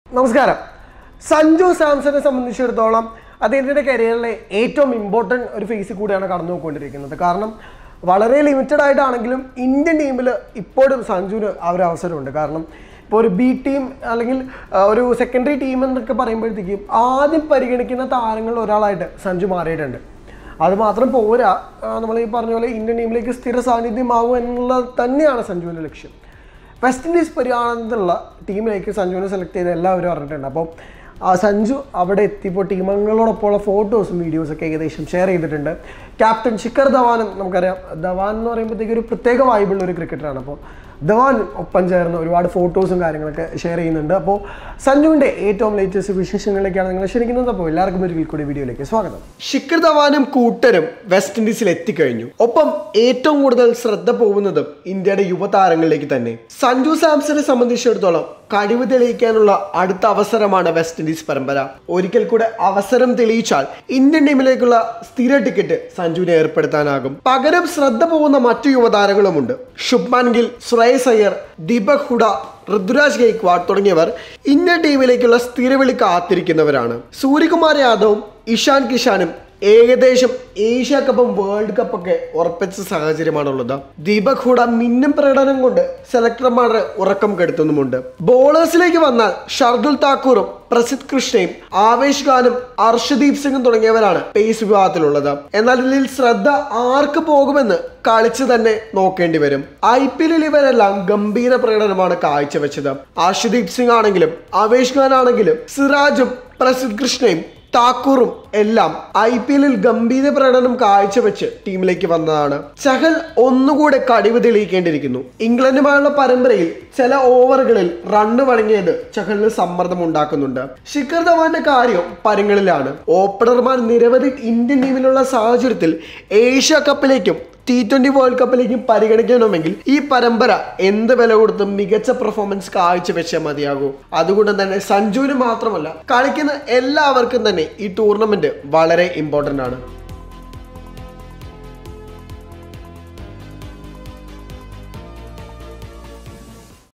നമസ്കാരം സഞ്ജു സാംസനെ സംബന്ധിച്ചിടത്തോളം അദ്ദേഹത്തിൻ്റെ കരിയറിലെ ഏറ്റവും ഇമ്പോർട്ടൻറ്റ് ഒരു ഫേസിൽ കൂടിയാണ് കടന്നു പോയിക്കൊണ്ടിരിക്കുന്നത് കാരണം വളരെ ലിമിറ്റഡ് ആയിട്ടാണെങ്കിലും ഇന്ത്യൻ ടീമിൽ ഇപ്പോഴും സഞ്ജുവിന് ആ ഒരു അവസരമുണ്ട് കാരണം ഇപ്പോൾ ഒരു ബി ടീം അല്ലെങ്കിൽ ആ, ഒരു സെക്കൻഡറി ടീം എന്നൊക്കെ പറയുമ്പോഴത്തേക്കും ആദ്യം പരിഗണിക്കുന്ന താരങ്ങളിൽ ഒരാളായിട്ട് സഞ്ജു മാറിയിട്ടുണ്ട് അത് മാത്രം പോരാ നമ്മൾ ഈ പറഞ്ഞ പോലെ ഇന്ത്യൻ ടീമിലേക്ക് സ്ഥിര സാന്നിധ്യമാവും എന്നുള്ളത് തന്നെയാണ് സഞ്ജുവിൻ്റെ ലക്ഷ്യം വെസ്റ്റ് ഇൻഡീസ് പര്യടനത്തിലുള്ള ടീമിലേക്ക് സഞ്ജുവിനെ സെലക്ട് ചെയ്ത് എല്ലാവരും അറിഞ്ഞിട്ടുണ്ട് അപ്പോൾ ആ സഞ്ജു അവിടെ എത്തിയപ്പോൾ ടീമംഗങ്ങളോടൊപ്പമുള്ള ഫോട്ടോസും വീഡിയോസും ഒക്കെ ഏകദേശം ഷെയർ ചെയ്തിട്ടുണ്ട് ക്യാപ്റ്റൻ ശിഖർ ധവാനും നമുക്കറിയാം ധവാൻ എന്ന് പറയുമ്പോഴത്തേക്ക് ഒരു പ്രത്യേക വൈബുള്ള ഒരു ക്രിക്കറ്ററാണ് അപ്പോൾ ധവാൻ ഒപ്പം ചേർന്ന് ഒരുപാട് ഫോട്ടോസും കാര്യങ്ങളൊക്കെ ഷെയർ ചെയ്യുന്നുണ്ട് അപ്പോൾ സഞ്ജുവിൻ്റെ ഏറ്റവും ലേറ്റസ്റ്റ് വിശേഷങ്ങളിലേക്കാണ് നിങ്ങൾ ക്ഷണിക്കുന്നത് അപ്പോൾ എല്ലാവർക്കും ഒരിക്കൽ കൂടി വീഡിയോയിലേക്ക് സ്വാഗതം ശിഖർ ധവാനും കൂട്ടരും വെസ്റ്റ് ഇൻഡീസിൽ എത്തിക്കഴിഞ്ഞു ഒപ്പം ഏറ്റവും കൂടുതൽ ശ്രദ്ധ പോകുന്നതും ഇന്ത്യയുടെ യുവതാരങ്ങളിലേക്ക് തന്നെ സഞ്ജു സാംസനെ സംബന്ധിച്ചിടത്തോളം കഴിവ് തെളിയിക്കാനുള്ള അടുത്ത അവസരമാണ് വെസ്റ്റ് ഇൻഡീസ് പരമ്പര ഒരിക്കൽ കൂടെ അവസരം തെളിയിച്ചാൽ ഇന്ത്യൻ ടീമിലേക്കുള്ള സ്ഥിര ടിക്കറ്റ് സഞ്ജുവിനെ ഏർപ്പെടുത്താനാകും പകരം ശ്രദ്ധ പോകുന്ന മറ്റു യുവതാരങ്ങളുമുണ്ട് ശുഭ്മാൻ ഗിൽ ശ്രേയസ് അയ്യർ ദീപക് ഹുഡ ഋതുരാജ് ഗെയ്ക്വാഡ് തുടങ്ങിയവർ ഇന്ത്യൻ ടീമിലേക്കുള്ള സ്ഥിരവിളി കാത്തിരിക്കുന്നവരാണ് സൂര്യകുമാർ യാദവും ഇഷാൻ കിഷാനും ഏകദേശം ഏഷ്യ കപ്പും വേൾഡ് കപ്പൊക്കെ ഉറപ്പിച്ച സാഹചര്യമാണുള്ളത് ദീപക് ഹൂഡ മിന്നും പ്രകടനം കൊണ്ട് സെലക്ടർമാരുടെ ഉറക്കം കെടുത്തുന്നുമുണ്ട് ബോളേഴ്സിലേക്ക് വന്നാൽ ഷർദുൽ താക്കൂറും പ്രസിദ് കൃഷ്ണയും ആവേശ് ഖാനും അർഷദീപ് സിംഗും തുടങ്ങിയവരാണ് പേസ് വിഭാഗത്തിലുള്ളത് എന്നാൽ ഇതിൽ ശ്രദ്ധ ആർക്ക് പോകുമെന്ന് കളിച്ച് തന്നെ നോക്കേണ്ടി വരും ഐ പി എല്ലിൽ ഇവരെല്ലാം ഗംഭീര പ്രകടനമാണ് കാഴ്ചവെച്ചത് അർഷദീപ് സിംഗ് ആണെങ്കിലും ആവേശ് ഖാൻ ആണെങ്കിലും സിറാജും പ്രസിദ് കൃഷ്ണയും താക്കൂറും എല്ലാം ഐ പി എല്ലിൽ ഗംഭീര പ്രകടനം കാഴ്ചവെച്ച് ടീമിലേക്ക് വന്നതാണ് ചഹൽ ഒന്നുകൂടെ കഴിവ് തെളിയിക്കേണ്ടിയിരിക്കുന്നു ഇംഗ്ലണ്ടുമായുള്ള പരമ്പരയിൽ ചില ഓവറുകളിൽ റണ്ണ് വഴങ്ങിയത് ചഹലിന് സമ്മർദ്ദം ഉണ്ടാക്കുന്നുണ്ട് ശിഖർ ധവാന്റെ കാര്യം പരങ്ങളിലാണ് ഓപ്പണർമാർ നിരവധി ഇന്ത്യൻ ടീമിലുള്ള സാഹചര്യത്തിൽ ഏഷ്യ കപ്പിലേക്കും ടി ട്വന്റി വേൾഡ് കപ്പിലേക്കും പരിഗണിക്കണമെങ്കിൽ ഈ പരമ്പര എന്ത് വില കൊടുത്തും മികച്ച പെർഫോമൻസ് കാഴ്ചവെച്ചേ മതിയാകൂ അതുകൊണ്ട് തന്നെ സഞ്ജുവിന് മാത്രമല്ല കളിക്കുന്ന എല്ലാവർക്കും തന്നെ ഈ ടൂർണമെന്റ് വളരെ ഇമ്പോർട്ടന്റ് ആണ്